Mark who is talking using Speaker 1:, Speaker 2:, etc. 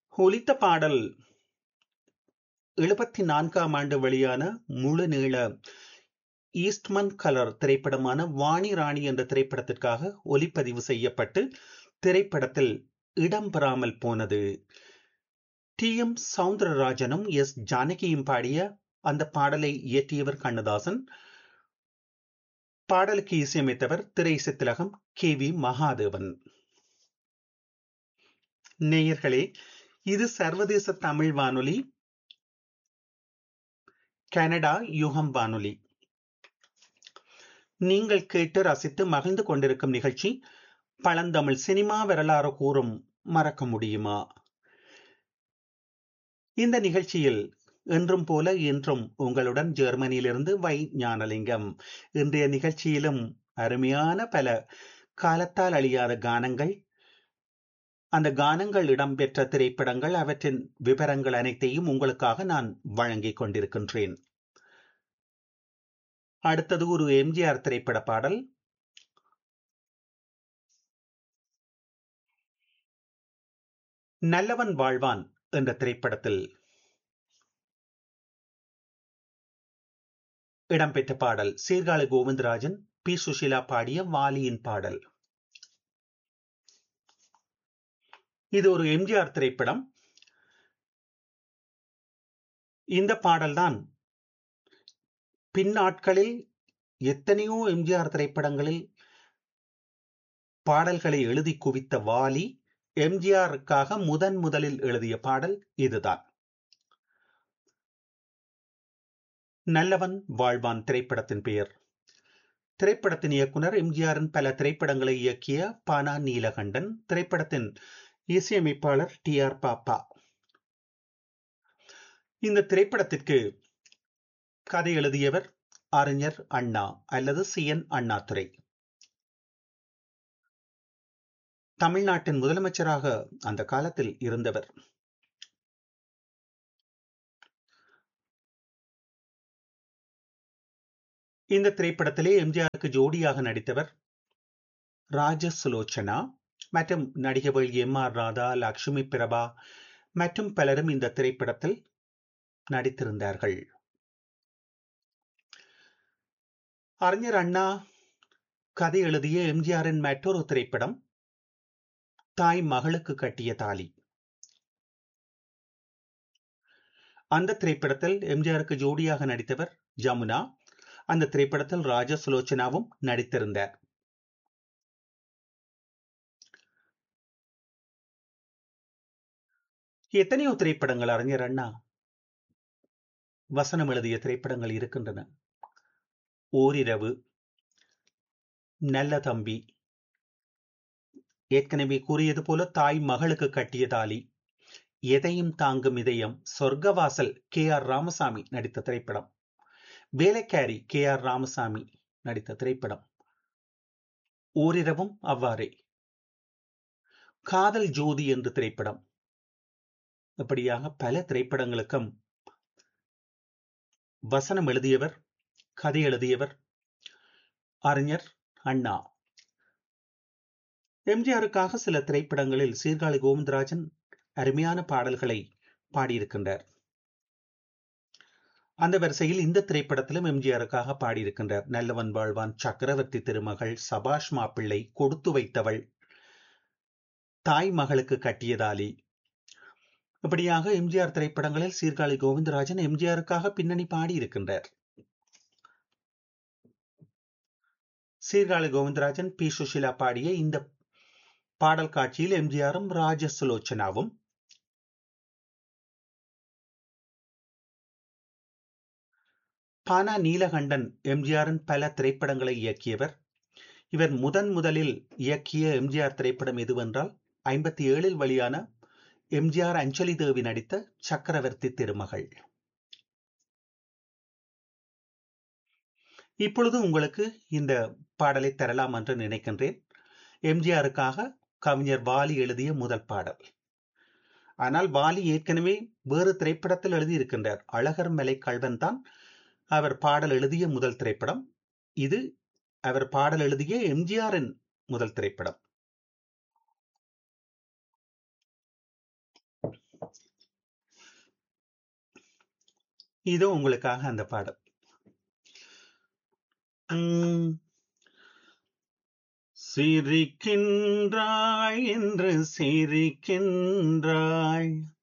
Speaker 1: ஒலித்த பாடல் எழுபத்தி நான்காம் ஆண்டு வெளியான முழு நீள ஈஸ்ட்மன் கலர் திரைப்படமான வாணி ராணி என்ற திரைப்படத்திற்காக ஒலிப்பதிவு செய்யப்பட்டு திரைப்படத்தில் இடம்பெறாமல் போனது டி எம் சவுந்தரராஜனும் எஸ் ஜானகியும் பாடிய அந்த பாடலை இயற்றியவர் கண்ணதாசன் பாடலுக்கு இசையமைத்தவர் திரை சித்திலகம் கே வி மகாதேவன் நேயர்களே இது சர்வதேச தமிழ் வானொலி கனடா யுகம் வானொலி நீங்கள் கேட்டு ரசித்து மகிழ்ந்து கொண்டிருக்கும் நிகழ்ச்சி பழந்தமிழ் சினிமா வரலாறு கூறும் மறக்க முடியுமா இந்த நிகழ்ச்சியில் என்றும் போல இன்றும் உங்களுடன் ஜெர்மனியிலிருந்து வை ஞானலிங்கம் இன்றைய நிகழ்ச்சியிலும் அருமையான பல காலத்தால் அழியாத கானங்கள் அந்த கானங்கள் இடம்பெற்ற திரைப்படங்கள் அவற்றின் விவரங்கள் அனைத்தையும் உங்களுக்காக நான் வழங்கிக் கொண்டிருக்கின்றேன் அடுத்தது ஒரு எம்ஜிஆர் திரைப்பட பாடல் நல்லவன் வாழ்வான் என்ற திரைப்படத்தில் இடம்பெற்ற பாடல் சீர்காழி கோவிந்தராஜன் பி சுஷிலா பாடிய வாலியின் பாடல் இது ஒரு எம்ஜிஆர் திரைப்படம் இந்த பாடல்தான் பின்னாட்களில் எத்தனையோ எம்ஜிஆர் திரைப்படங்களில் பாடல்களை எழுதி குவித்த வாலி எம்ஜிஆருக்காக முதன் முதலில் எழுதிய பாடல் இதுதான் நல்லவன் வாழ்வான் திரைப்படத்தின் பெயர் திரைப்படத்தின் இயக்குனர் எம்ஜிஆரின் பல திரைப்படங்களை இயக்கிய பானா நீலகண்டன் திரைப்படத்தின் இசையமைப்பாளர் டி ஆர் பாப்பா இந்த திரைப்படத்திற்கு கதை எழுதியவர் அறிஞர் அண்ணா அல்லது சி என் அண்ணாதுரை தமிழ்நாட்டின் முதலமைச்சராக அந்த காலத்தில் இருந்தவர் இந்த திரைப்படத்திலே எம்ஜிஆருக்கு ஜோடியாக நடித்தவர் ராஜ சுலோச்சனா மற்றும் நடிகர்கள் எம் ஆர் ராதா லக்ஷ்மி பிரபா மற்றும் பலரும் இந்த திரைப்படத்தில் நடித்திருந்தார்கள் அறிஞர் அண்ணா கதை எழுதிய எம்ஜிஆரின் மற்றொரு திரைப்படம் தாய் மகளுக்கு கட்டிய தாலி அந்த திரைப்படத்தில் எம்ஜிஆருக்கு ஜோடியாக நடித்தவர் ஜமுனா அந்த திரைப்படத்தில் ராஜ சுலோச்சனாவும் நடித்திருந்தார் எத்தனையோ திரைப்படங்கள் அறிஞர் அண்ணா வசனம் எழுதிய திரைப்படங்கள் இருக்கின்றன ஓரிரவு நல்ல தம்பி ஏற்கனவே கூறியது போல தாய் மகளுக்கு கட்டிய தாலி எதையும் தாங்கும் இதயம் சொர்க்கவாசல் கே ஆர் ராமசாமி நடித்த திரைப்படம் வேலைக்காரி கே ஆர் ராமசாமி நடித்த திரைப்படம் ஓரிரவும் அவ்வாறே காதல் ஜோதி என்று திரைப்படம் இப்படியாக பல திரைப்படங்களுக்கும் வசனம் எழுதியவர் கதை எழுதியவர் அறிஞர் அண்ணா எம்ஜிஆருக்காக சில திரைப்படங்களில் சீர்காழி கோவிந்தராஜன் அருமையான பாடல்களை பாடியிருக்கின்றார் அந்த வரிசையில் இந்த திரைப்படத்திலும் எம்ஜிஆருக்காக பாடியிருக்கின்றார் நல்லவன் வாழ்வான் சக்கரவர்த்தி திருமகள் சபாஷ் மாப்பிள்ளை கொடுத்து வைத்தவள் தாய் மகளுக்கு கட்டியதாலி இப்படியாக எம்ஜிஆர் திரைப்படங்களில் சீர்காழி கோவிந்தராஜன் எம்ஜிஆருக்காக பின்னணி பாடியிருக்கின்றார் சீர்காழி கோவிந்தராஜன் பி சுஷிலா பாடிய இந்த பாடல் காட்சியில் எம்ஜிஆரும் ராஜ சுலோச்சனாவும் பானா நீலகண்டன் எம்ஜிஆரின் பல திரைப்படங்களை இயக்கியவர் இவர் முதன் முதலில் இயக்கிய எம்ஜிஆர் திரைப்படம் எதுவென்றால் ஐம்பத்தி ஏழில் வெளியான எம்ஜிஆர் அஞ்சலி தேவி நடித்த சக்கரவர்த்தி திருமகள் இப்பொழுது உங்களுக்கு இந்த பாடலை தரலாம் என்று நினைக்கின்றேன் எம்ஜிஆருக்காக கவிஞர் வாலி எழுதிய முதல் பாடல் ஆனால் வாலி ஏற்கனவே வேறு திரைப்படத்தில் எழுதியிருக்கின்றார் அழகர் மலை கல்வன் தான் அவர் பாடல் எழுதிய முதல் திரைப்படம் இது அவர் பாடல் எழுதிய எம்ஜிஆரின் முதல் திரைப்படம் இதோ உங்களுக்காக அந்த பாடல் உம், சிரிக்கின்றாய் என்று சிரிக்கின்றாய்